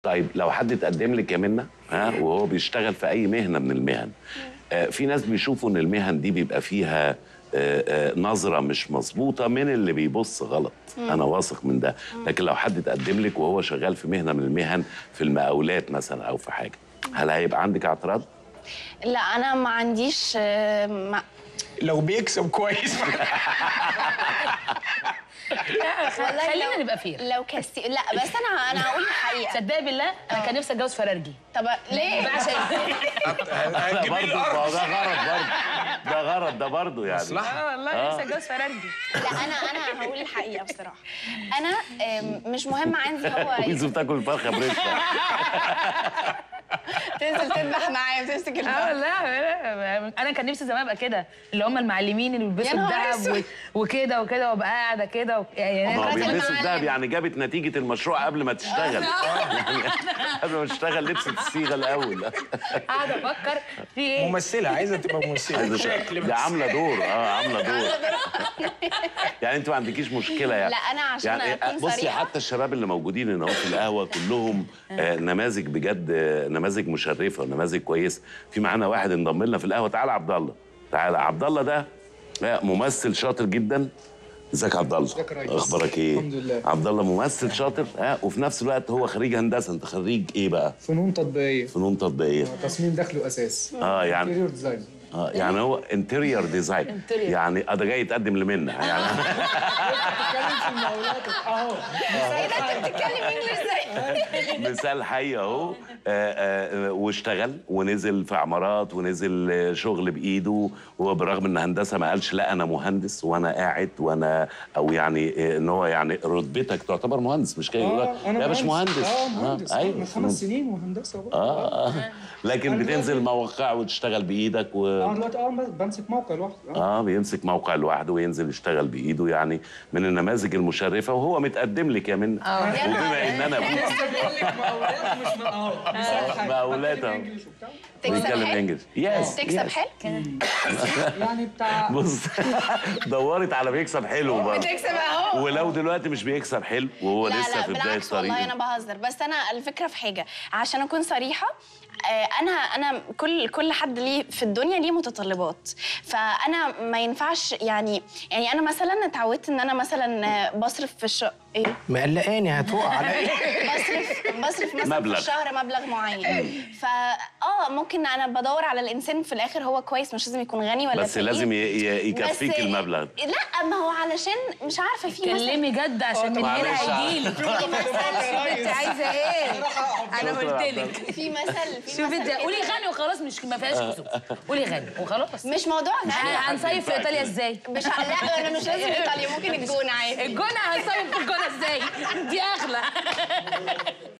طيب لو حد اتقدم لك يا منى ها وهو بيشتغل في اي مهنه من المهن آه في ناس بيشوفوا ان المهن دي بيبقى فيها آه آه نظره مش مظبوطه من اللي بيبص غلط انا واثق من ده لكن لو حد اتقدم لك وهو شغال في مهنه من المهن في المقاولات مثلا او في حاجه هل هيبقى عندك اعتراض لا انا ما عنديش آه، ما لو بيكسب كويس والله خلينا لو- نبقى فير لو كسي لا بس انا انا هقول الحقيقه تصدقي بالله انا كان نفسي اتجوز فرارجي طب ليه بعشق لا هتجيب برضه الارض ده غلط برضه ده غلط ده برضه يعني مصلحة. اه والله نفسي اتجوز فرارجي لا انا انا هقول الحقيقه بصراحه انا آم، مش مهم عندي هو ويزو بتاكل فرخه بريشة تنزل تذبح معايا وتمسك اه الفرخ والله انا كان نفسي زمان ابقى كده اللي هم المعلمين اللي يا بيلبسوا نهار الذهب أسود. و- وكده وكده وابقى قاعده كده و... يعني ما هو مرات بيلبسوا المعلم. الدهب يعني جابت نتيجة المشروع قبل ما تشتغل يعني قبل ما تشتغل لبست الصيغة الأول قاعده افكر في ايه ممثلة عايزة تبقى ممثلة شكل دي بس عاملة دور اه عاملة دور يعني انت ما عندكيش مشكلة يعني لا، أنا عشان يعني أكون بصي صريحة. حتى الشباب اللي موجودين هنا أهو في القهوة كلهم آه نماذج بجد آه نماذج مشرفة ونماذج كويسة في معانا واحد انضم لنا في القهوة تعالى عبد الله تعالى عبد الله ده آه، ممثل شاطر جدا ازيك يا عبد الله ازيك يا ريس؟ اخبارك ايه الحمد لله. عبد الله ممثل شاطر ها وفي نفس الوقت هو خريج هندسه انت خريج ايه بقى فنون تطبيقيه فنون تطبيقيه تصميم دخل واساس اه يعني انتيريور ديزاين اه يعني هو انتيريور ديزاين Interior. يعني اه ده جاي يتقدم لمنى يعني بتتكلم في المقاولات اهو ايه ده انت بتتكلم انجلش ازاي مثال حي اهو آه، آه، آه، واشتغل ونزل في عمارات ونزل آه، شغل بايده وبرغم ان هندسه ما قالش لا انا مهندس وانا قاعد وانا او يعني آه، ان هو يعني رتبتك تعتبر مهندس مش كده يقول لك لا مش مهندس اه مهندس ايوه من خمس سنين وهندسه بقى. اه آه. لكن أنا بتنزل دلوقتي- مواقع وتشتغل بايدك و... انا دلوقتي اه بمسك موقع لوحدي اه اه بيمسك موقع لوحده وينزل يشتغل بايده يعني من النماذج المشرفه وهو متقدم لك يا من وبما ان انا ابوك لسه بيقول لك مقاولات مش من اه مثال حي. مقاولات بتكلم أهو. انجليش وبتاع. تكسب بيتكلم حلو انجلش يس تكسب يس. حلو يعني بتاع بص دورت على بيكسب حلو برضه بتكسب اهو ولو دلوقتي مش بيكسب حلو وهو لا لسه لا في بدايه بالعكس والله انا طريقه بهزر بس انا الفكره في حاجه عشان اكون صريحه آه، انا انا كل كل حد ليه في الدنيا ليه متطلبات فانا ما ينفعش يعني يعني انا مثلا اتعودت ان انا مثلا آه، بصرف في الشقه ايه مقلقاني هتقع عليا بصرف بصرف مثلا مبلغ. في الشهر مبلغ معين فا اه ممكن انا بدور على الانسان في الاخر هو كويس مش لازم يكون غني ولا بس فقير. لازم ي- ي- يكفيك بس- المبلغ لا ما هو علشان مش عارفه في مثلا كلمي جد عشان من معلش. هنا هيجيلي في مثل انت عايزه ايه انا شكراً قلت يا عبد لك في مثل في شوفي مثل انت كده. قولي غني وخلاص مش ما فيهاش كسوف قولي غني وخلاص مش موضوع غني هنصيف في ايطاليا ازاي مش ع- لا انا مش لازم ايطاليا ممكن الجونه عادي الجونه هنصيف في الجونه